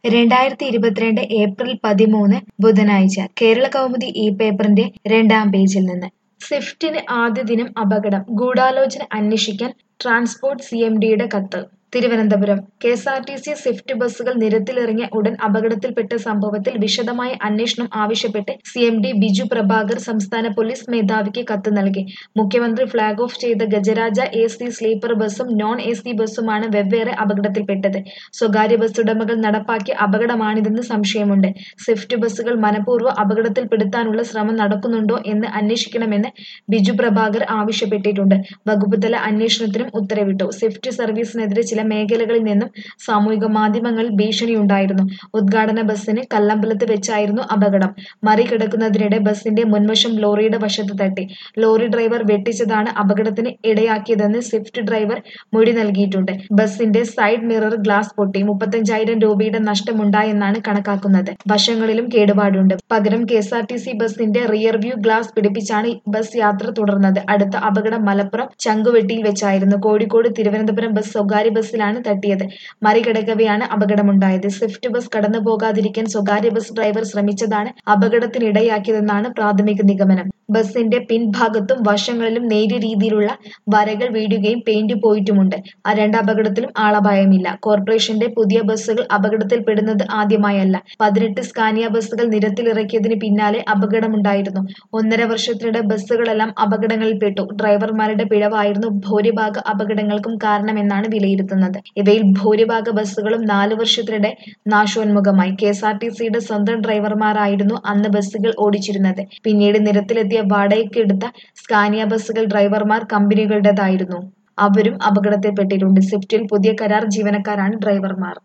രണ്ടായിരത്തി ഇരുപത്തിരണ്ട് ഏപ്രിൽ പതിമൂന്ന് ബുധനാഴ്ച കേരള കൗമുദി ഈ പേപ്പറിന്റെ രണ്ടാം പേജിൽ നിന്ന് സ്വിഫ്റ്റിന് ആദ്യ ദിനം അപകടം ഗൂഢാലോചന അന്വേഷിക്കാൻ ട്രാൻസ്പോർട്ട് സി എം ഡിയുടെ കത്ത് Thiruvananthapuram K S R T C swift ബസ്സുകൾ നിരത്തിലിറങ്ങിയ ഉടൻ അപകടത്തിൽപ്പെട്ട സംഭവത്തിൽ വിശദമായ അന്വേഷണം ആവശ്യപ്പെട്ട് C M D Biju Prabhakar സംസ്ഥാന പോലീസ് മേധാവിക്ക് കത്ത് നൽകി മുഖ്യമന്ത്രി ഫ്ളാഗ് ഓഫ് ചെയ്ത ഗജരാജ എ സി സ്ലീപ്പർ ബസ്സും നോൺ എ സി ബസ്സുമാണ് വെവ്വേറെ അപകടത്തിൽപ്പെട്ടത് സ്വകാര്യ ബസ് ഉടമകൾ നടപ്പാക്കിയ അപകടമാണിതെന്ന് സംശയമുണ്ട് സ്വിഫ്റ്റ് ബസ്സുകൾ മനഃപൂർവ്വം അപകടത്തിൽപ്പെടുത്താനുള്ള ശ്രമം നടക്കുന്നുണ്ടോ എന്ന് അന്വേഷിക്കണമെന്ന് ബിജു പ്രഭാകർ ആവശ്യപ്പെട്ടിട്ടുണ്ട് വകുപ്പ് തല അന്വേഷണത്തിനും ഉത്തരവിട്ടു സ്വിഫ്റ്റ് സർവീസിനെതിരെ ചില മേഖലകളിൽ നിന്നും സാമൂഹിക മാധ്യമങ്ങളിൽ ഭീഷണിയുണ്ടായിരുന്നു ഉദ്ഘാടന ബസ്സിന് കല്ലമ്പലത്ത് വെച്ചായിരുന്നു അപകടം മറികിടക്കുന്നതിനിടെ ബസിന്റെ മുൻവശം ലോറിയുടെ വശത്ത് തട്ടി ലോറി ഡ്രൈവർ വെട്ടിച്ചതാണ് അപകടത്തിന് ഇടയാക്കിയതെന്ന് സ്വിഫ്റ്റ് ഡ്രൈവർ മൊഴി നൽകിയിട്ടുണ്ട് ബസിന്റെ സൈഡ് മിറർ ഗ്ലാസ് പൊട്ടി മുപ്പത്തഞ്ചായിരം രൂപയുടെ നഷ്ടമുണ്ടായെന്നാണ് കണക്കാക്കുന്നത് വശങ്ങളിലും കേടുപാടുണ്ട് പകരം K S R T C ബസിന്റെ റിയർ വ്യൂ ഗ്ലാസ് പിടിപ്പിച്ചാണ് ബസ് യാത്ര തുടർന്നത് അടുത്ത അപകടം മലപ്പുറം ചങ്കുവെട്ടിയിൽ വെച്ചായിരുന്നു കോഴിക്കോട് തിരുവനന്തപുരം ബസ് സ്വകാര്യ ബസ്സിലാണ് തട്ടിയത് മറികടക്കവെയാണ് അപകടമുണ്ടായത് സ്വിഫ്റ്റ് ബസ് കടന്നു പോകാതിരിക്കാൻ സ്വകാര്യ ബസ് ഡ്രൈവർ ശ്രമിച്ചതാണ് അപകടത്തിനിടയാക്കിയതെന്നാണ് പ്രാഥമിക നിഗമനം ബസിന്റെ പിൻഭാഗത്തും വശങ്ങളിലും നേരിയ രീതിയിലുള്ള വരകൾ വീഴുകയും പെയിന്റ് പോയിട്ടുമുണ്ട് ആ രണ്ട് അപകടത്തിലും ആളപായമില്ല കോർപ്പറേഷന്റെ പുതിയ ബസ്സുകൾ അപകടത്തിൽപ്പെടുന്നത് ആദ്യമായല്ല പതിനെട്ട് സ്കാനിയ ബസ്സുകൾ നിരത്തിലിറക്കിയതിന് പിന്നാലെ അപകടമുണ്ടായിരുന്നു ഒന്നര വർഷത്തിനിടെ ബസ്സുകളെല്ലാം അപകടങ്ങളിൽപ്പെട്ടു ഡ്രൈവർമാരുടെ പിഴവായിരുന്നു ഭൂരിഭാഗ അപകടങ്ങൾക്കും കാരണമെന്നാണ് വിലയിരുത്തുന്നത് ഇവയിൽ ഭൂരിഭാഗ ബസ്സുകളും നാല് വർഷത്തിനിടെ നാശോന്മുഖമായി കെ എസ് ആർ ടി സിയുടെ സ്വന്തം ഡ്രൈവർമാരായിരുന്നു അന്ന് ബസ്സുകൾ ഓടിച്ചിരുന്നത് പിന്നീട് നിരത്തിലെത്തിയ വാടകയ്ക്കെടുത്ത സ്കാനിയ ബസ്സുകൾ ഡ്രൈവർമാർ കമ്പനികളുടേതായിരുന്നു അവരും അപകടത്തിൽപ്പെട്ടിട്ടുണ്ട് സ്വിഫ്റ്റിൽ പുതിയ കരാർ ജീവനക്കാരാണ് ഡ്രൈവർമാർ